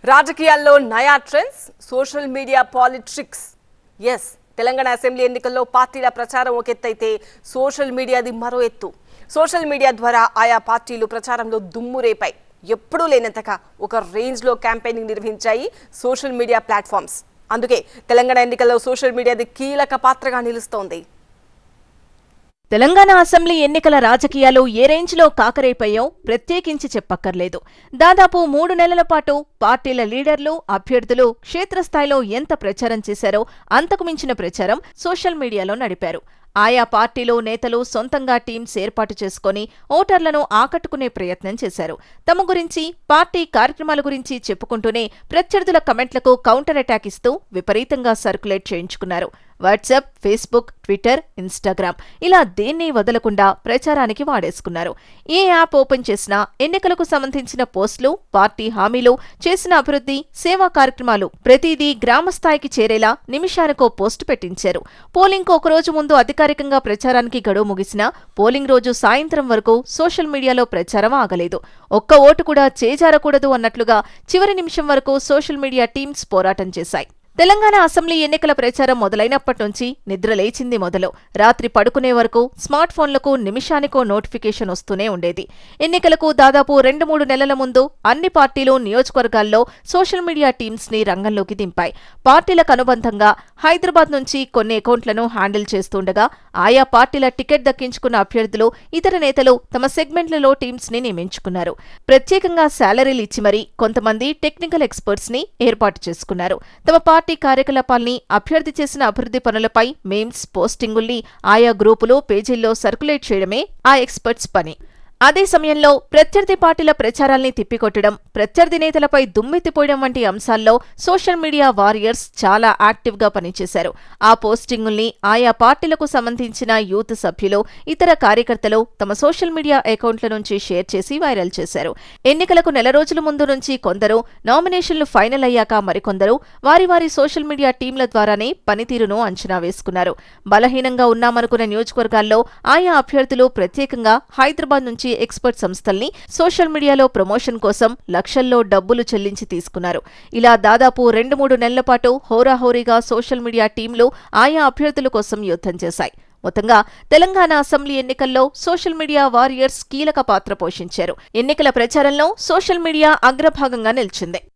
రాజకీయాల్లో నయా trends social media politics ఎస్ తెలంగాణ అసెంబ్లీ ఎన్నికల్లో పార్టీల ప్రచారం ఒక ఎత్తు అయితే సోషల్ మీడియాది మరో ఎత్తు సోషల్ మీడియా ద్వారా ఆయా పార్టీలు ప్రచారంలో దుమ్ము రేపాయి ఎప్పుడూ లేనంతగా ఒక రేంజ్లో క్యాంపెయినింగ్ నిర్వహించాయి సోషల్ మీడియా ప్లాట్ఫామ్స్ అందుకే తెలంగాణ ఎన్నికల్లో సోషల్ మీడియాది కీలక పాత్రగా నిలుస్తోంది తెలంగాణ అసెంబ్లీ ఎన్నికల రాజకీయాలు ఏ రేంజ్లో కాకరైపోయో ప్రత్యేకించి చెప్పక్కర్లేదు దాదాపు మూడు నెలల పాటు పార్టీల లీడర్లు అభ్యర్థులు క్షేత్రస్థాయిలో ఎంత ప్రచారం చేశారో అంతకు మించిన ప్రచారం సోషల్ మీడియాలో నడిపారు ఆయా పార్టీలు నేతలు సొంతంగా టీమ్స్ ఏర్పాటు చేసుకొని ఓటర్లను ఆకట్టుకునే ప్రయత్నం చేశారు తమ గురించి పార్టీ కార్యక్రమాల గురించి చెప్పుకుంటూనే ప్రత్యర్థుల కమెంట్లకు కౌంటర్ అటాక్ ఇస్తూ విపరీతంగా సర్క్యులేట్ చేయించుకున్నారు వాట్సాప్ ఫేస్బుక్ ట్విట్టర్ ఇన్స్టాగ్రామ్ ఇలా దేన్ని వదలకుండా ప్రచారానికి వాడేసుకున్నారు ఏ యాప్ ఓపెన్ చేసినా ఎన్నికలకు సంబంధించిన పోస్టులు పార్టీ హామీలు చేసిన అభివృద్ధి సేవా కార్యక్రమాలు ప్రతిదీ గ్రామ స్థాయికి చేరేలా నిమిషానికో పోస్టు పెట్టించారు పోలింగ్ ఒక రోజు ముందు అధికారికంగా ప్రచారానికి గడువు ముగిసినా పోలింగ్ రోజు సాయంత్రం వరకు సోషల్ మీడియాలో ప్రచారం ఆగలేదు ఒక్క ఓటు కూడా చేజారకూడదు అన్నట్లుగా చివరి నిమిషం వరకు సోషల్ మీడియా టీమ్స్ పోరాటం చేశాయి తెలంగాణ అసెంబ్లీ ఎన్నికల ప్రచారం మొదలైనప్పటి నుంచి నిద్ర లేచింది మొదలు రాత్రి పడుకునే వరకు స్మార్ట్ ఫోన్లకు నిమిషానికో నోటిఫికేషన్ వస్తూనే ఉండేది ఎన్నికలకు దాదాపు రెండు మూడు నెలల ముందు అన్ని పార్టీలు నియోజకవర్గాల్లో సోషల్ మీడియా టీమ్స్ ని రంగంలోకి దింపాయి పార్టీలకు అనుబంధంగా హైదరాబాద్ నుంచి కొన్ని అకౌంట్లను హ్యాండిల్ చేస్తుండగా ఆయా పార్టీల టికెట్ దక్కించుకున్న అభ్యర్థులు ఇతర నేతలు తమ సెగ్మెంట్లలో టీమ్స్ ని నియమించుకున్నారు ప్రత్యేకంగా శాలరీలు ఇచ్చి మరీ కొంతమంది టెక్నికల్ ఎక్స్పర్ట్స్ ని ఏర్పాటు చేసుకున్నారు తమ పార్టీ కార్యకలాపాల్ని అభ్యర్థి చేసిన అభివృద్ధి పనులపై మేమ్స్ పోస్టింగుల్ని ఆయా గ్రూపులు పేజీల్లో సర్క్యులేట్ చేయడమే ఆ ఎక్స్పర్ట్స్ పని అదే సమయంలో ప్రత్యర్థి పార్టీల ప్రచారాల్ని తిప్పికొట్టడం ప్రత్యర్థి నేతలపై దుమ్మెత్తిపోయడం వంటి అంశాల్లో సోషల్ మీడియా వారియర్స్ చాలా యాక్టివ్గా పనిచేశారు ఆ పోస్టింగుల్ని ఆయా పార్టీలకు సంబంధించిన యూత్ సభ్యులు ఇతర కార్యకర్తలు తమ సోషల్ మీడియా అకౌంట్ల నుంచి షేర్ చేసి వైరల్ చేశారు ఎన్నికలకు నెల రోజుల ముందు నుంచి కొందరు నామినేషన్లు ఫైనల్ అయ్యాక మరికొందరు వారి వారి సోషల్ మీడియా టీంల ద్వారానే పనితీరును అంచనా వేసుకున్నారు బలహీనంగా ఉన్నామనుకున్న నియోజకవర్గాల్లో ఆయా అభ్యర్థులు ప్రత్యేకంగా హైదరాబాద్ నుంచి ఎక్స్పర్ట్ సంస్థల్ని సోషల్ మీడియాలో ప్రమోషన్ కోసం లక్షల్లో డబ్బులు చెల్లించి తీసుకున్నారు ఇలా దాదాపు రెండు మూడు నెలల పాటు హోరాహోరీగా సోషల్ మీడియా టీంలు ఆయా అభ్యర్థుల కోసం యుద్ధం చేశాయి మొత్తంగా తెలంగాణ అసెంబ్లీ ఎన్నికల్లో సోషల్ మీడియా వారియర్స్ కీలక పాత్ర పోషించారు ఎన్నికల ప్రచారంలో సోషల్ మీడియా అగ్రభాగంగా నిలిచింది